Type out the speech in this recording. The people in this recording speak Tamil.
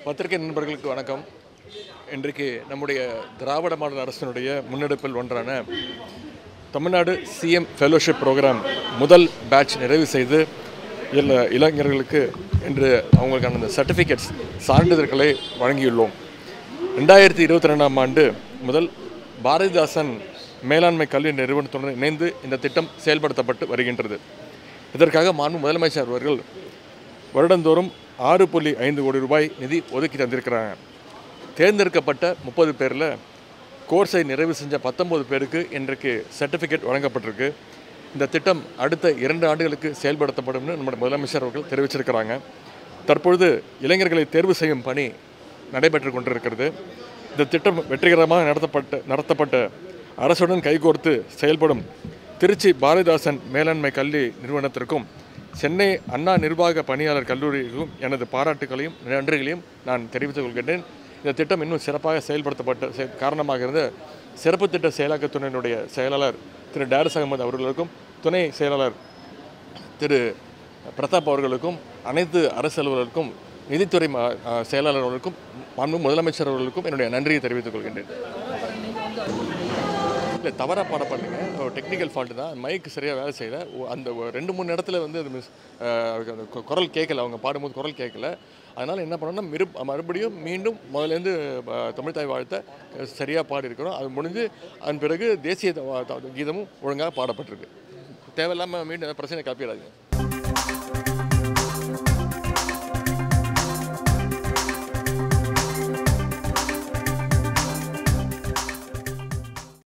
பத்திரிகை நண்பர்களுக்கு வணக்கம் இன்றைக்கு நம்முடைய திராவிட மாடல் அரசினுடைய முன்னெடுப்பில் ஒன்றான தமிழ்நாடு சிஎம் ஃபெலோஷிப் ப்ரோக்ராம் முதல் பேட்ச் நிறைவு செய்து இல்ல இளைஞர்களுக்கு இன்று அவங்களுக்கான அந்த சர்டிஃபிகேட்ஸ் சான்றிதழ்களை வழங்கியுள்ளோம் ரெண்டாயிரத்தி இருபத்தி ரெண்டாம் ஆண்டு முதல் பாரதிதாசன் மேலாண்மை கல்வி நிறுவனத்துடன் இணைந்து இந்த திட்டம் செயல்படுத்தப்பட்டு வருகின்றது இதற்காக மாண்பு முதலமைச்சர் அவர்கள் வருடந்தோறும் ஆறு புள்ளி ஐந்து கோடி ரூபாய் நிதி ஒதுக்கி தந்திருக்கிறாங்க தேர்ந்தெடுக்கப்பட்ட முப்பது பேரில் கோர்ஸை நிறைவு செஞ்ச பத்தொன்பது பேருக்கு இன்றைக்கு சர்டிஃபிகேட் வழங்கப்பட்டிருக்கு இந்த திட்டம் அடுத்த இரண்டு ஆண்டுகளுக்கு செயல்படுத்தப்படும்னு நம்முடைய முதலமைச்சர் அவர்கள் தெரிவிச்சிருக்கிறாங்க தற்பொழுது இளைஞர்களை தேர்வு செய்யும் பணி நடைபெற்று கொண்டிருக்கிறது இந்த திட்டம் வெற்றிகரமாக நடத்தப்பட்ட நடத்தப்பட்ட அரசுடன் கைகோர்த்து செயல்படும் திருச்சி பாரதிதாசன் மேலாண்மை கல்வி நிறுவனத்திற்கும் சென்னை அண்ணா நிர்வாக பணியாளர் கல்லூரிக்கும் எனது பாராட்டுகளையும் நன்றிகளையும் நான் தெரிவித்துக் கொள்கின்றேன் இந்த திட்டம் இன்னும் சிறப்பாக செயல்படுத்தப்பட்ட செ- காரணமாக இருந்த சிறப்பு திட்ட செயலாக்கத் துறையினுடைய செயலாளர் திரு டேரஸ் அகமது அவர்களுக்கும் துணை செயலாளர் திரு பிரதாப் அவர்களுக்கும் அனைத்து அரசு அலுவலருக்கும் நிதித்துறை ம- அ, செயலாளர் அவர்களுக்கும் மாண்பு முதலமைச்சர் அவர்களுக்கும் என்னுடைய நன்றியை தெரிவித்துக் கொள்கின்றேன் இல்லை தவறாக பாடப்படலைங்க ஒரு டெக்னிக்கல் ஃபால்ட்டு தான் மைக் சரியாக வேலை செய்யல ஒ- அந்த ஒரு ரெண்டு மூணு இடத்துல வந்து அது மிஸ் அந்த கு- குரல் கேட்கல அவங்க பாடும்போது குரல் கேட்கல அதனால் என்ன பண்ணோம்னா மிரு மறுபடியும் மீண்டும் முதலேருந்து அஹ், தமிழ் தாய் வாழ்த்தை சரியாக பாடியிருக்கிறோம் அது முடிஞ்சு அதன் பிறகு தேசிய த- வா- த- கீதமும் ஒழுங்காக பாடப்பட்டிருக்கு தேவையில்லாமல் மீண்டும் ஏதாவது பிரச்சனை காப்பிடாதீங்க